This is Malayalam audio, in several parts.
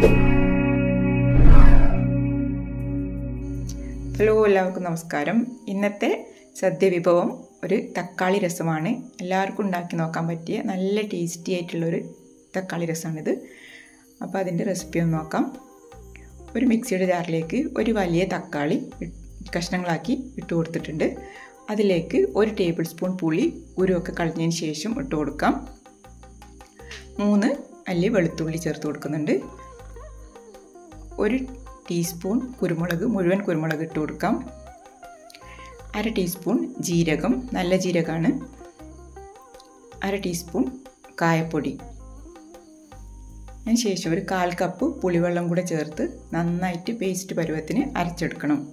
ഹലോ എല്ലാവർക്കും നമസ്കാരം ഇന്നത്തെ സദ്യ വിഭവം ഒരു തക്കാളി രസമാണ് എല്ലാവർക്കും ഉണ്ടാക്കി നോക്കാൻ പറ്റിയ നല്ല ടേസ്റ്റി ആയിട്ടുള്ളൊരു തക്കാളി രസമാണിത് അപ്പോൾ അതിൻ്റെ റെസിപ്പി ഒന്ന് നോക്കാം ഒരു മിക്സിയുടെ ജാറിലേക്ക് ഒരു വലിയ തക്കാളി കഷ്ണങ്ങളാക്കി ഇട്ട് കൊടുത്തിട്ടുണ്ട് അതിലേക്ക് ഒരു ടേബിൾ സ്പൂൺ പുളി ഉരുവൊക്കെ കളഞ്ഞതിന് ശേഷം ഇട്ട് കൊടുക്കാം മൂന്ന് അല്ലി വെളുത്തുള്ളി ചേർത്ത് കൊടുക്കുന്നുണ്ട് ഒരു ടീസ്പൂൺ കുരുമുളക് മുഴുവൻ കുരുമുളക് ഇട്ട് കൊടുക്കാം അര ടീസ്പൂൺ ജീരകം നല്ല ജീരകമാണ് അര ടീസ്പൂൺ കായപ്പൊടി അതിന് ശേഷം ഒരു കാൽ കപ്പ് പുളിവെള്ളം കൂടെ ചേർത്ത് നന്നായിട്ട് പേസ്റ്റ് പരുവത്തിന് അരച്ചെടുക്കണം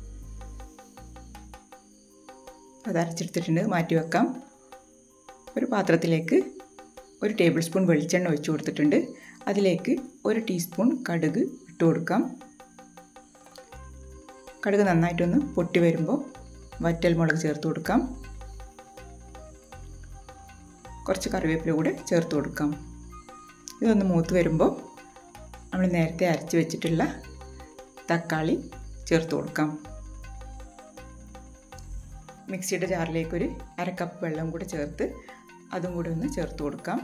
അത് അരച്ചെടുത്തിട്ടുണ്ട് മാറ്റി വെക്കാം ഒരു പാത്രത്തിലേക്ക് ഒരു ടേബിൾ സ്പൂൺ വെളിച്ചെണ്ണ ഒഴിച്ചു കൊടുത്തിട്ടുണ്ട് അതിലേക്ക് ഒരു ടീസ്പൂൺ കടുക് ഇട്ട് കൊടുക്കാം കടുക് നന്നായിട്ടൊന്ന് പൊട്ടി വരുമ്പോൾ വറ്റൽ മുളക് ചേർത്ത് കൊടുക്കാം കുറച്ച് കറിവേപ്പില കൂടെ ചേർത്ത് കൊടുക്കാം ഇതൊന്ന് മൂത്ത് വരുമ്പോൾ നമ്മൾ നേരത്തെ അരച്ച് വെച്ചിട്ടുള്ള തക്കാളി ചേർത്ത് കൊടുക്കാം മിക്സിയുടെ ജാറിലേക്കൊരു അര കപ്പ് വെള്ളം കൂടെ ചേർത്ത് അതും കൂടെ ഒന്ന് ചേർത്ത് കൊടുക്കാം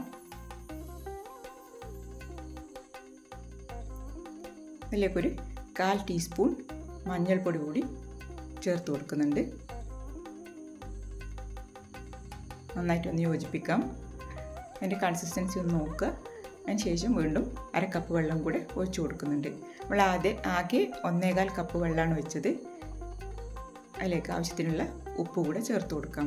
അതിലേക്കൊരു കാൽ ടീസ്പൂൺ മഞ്ഞൾപ്പൊടി കൂടി ചേർത്ത് കൊടുക്കുന്നുണ്ട് നന്നായിട്ടൊന്ന് യോജിപ്പിക്കാം അതിൻ്റെ കൺസിസ്റ്റൻസി ഒന്ന് നോക്കുക അതിന് ശേഷം വീണ്ടും അര കപ്പ് വെള്ളം കൂടെ ഒഴിച്ചു കൊടുക്കുന്നുണ്ട് നമ്മൾ ആദ്യം ആകെ ഒന്നേകാൽ കപ്പ് വെള്ളമാണ് വെച്ചത് അതിലേക്ക് ആവശ്യത്തിനുള്ള ഉപ്പ് കൂടെ ചേർത്ത് കൊടുക്കാം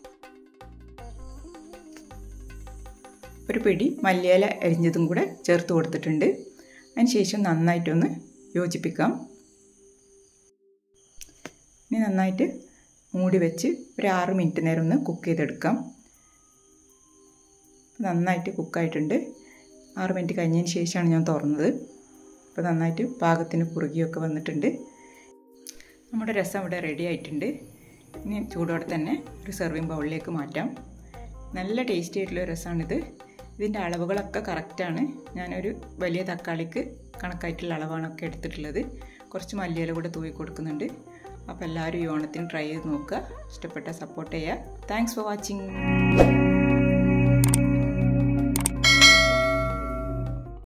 ഒരു പിടി മല്ലിയില അരിഞ്ഞതും കൂടെ ചേർത്ത് കൊടുത്തിട്ടുണ്ട് അതിന് ശേഷം നന്നായിട്ടൊന്ന് യോജിപ്പിക്കാം ഇനി നന്നായിട്ട് മൂടി വെച്ച് ഒരു ആറ് മിനിറ്റ് നേരം ഒന്ന് കുക്ക് ചെയ്തെടുക്കാം നന്നായിട്ട് കുക്കായിട്ടുണ്ട് ആറ് മിനിറ്റ് കഴിഞ്ഞതിന് ശേഷമാണ് ഞാൻ തുറന്നത് അപ്പോൾ നന്നായിട്ട് പാകത്തിന് കുറുകിയൊക്കെ വന്നിട്ടുണ്ട് നമ്മുടെ രസം ഇവിടെ റെഡി ആയിട്ടുണ്ട് ഇനി ചൂടോടെ തന്നെ ഒരു സെർവിങ് ബൗളിലേക്ക് മാറ്റാം നല്ല ടേസ്റ്റി ആയിട്ടുള്ള രസമാണിത് ഇതിൻ്റെ അളവുകളൊക്കെ കറക്റ്റാണ് ഞാനൊരു വലിയ തക്കാളിക്ക് കണക്കായിട്ടുള്ള അളവാണൊക്കെ എടുത്തിട്ടുള്ളത് കുറച്ച് മല്ലിയില കൂടെ തൂവി കൊടുക്കുന്നുണ്ട് അപ്പോൾ എല്ലാവരും ഈ ഓണത്തിന് ട്രൈ ചെയ്ത് നോക്കുക ഇഷ്ടപ്പെട്ട സപ്പോർട്ട് ചെയ്യുക താങ്ക്സ് ഫോർ വാച്ചിങ്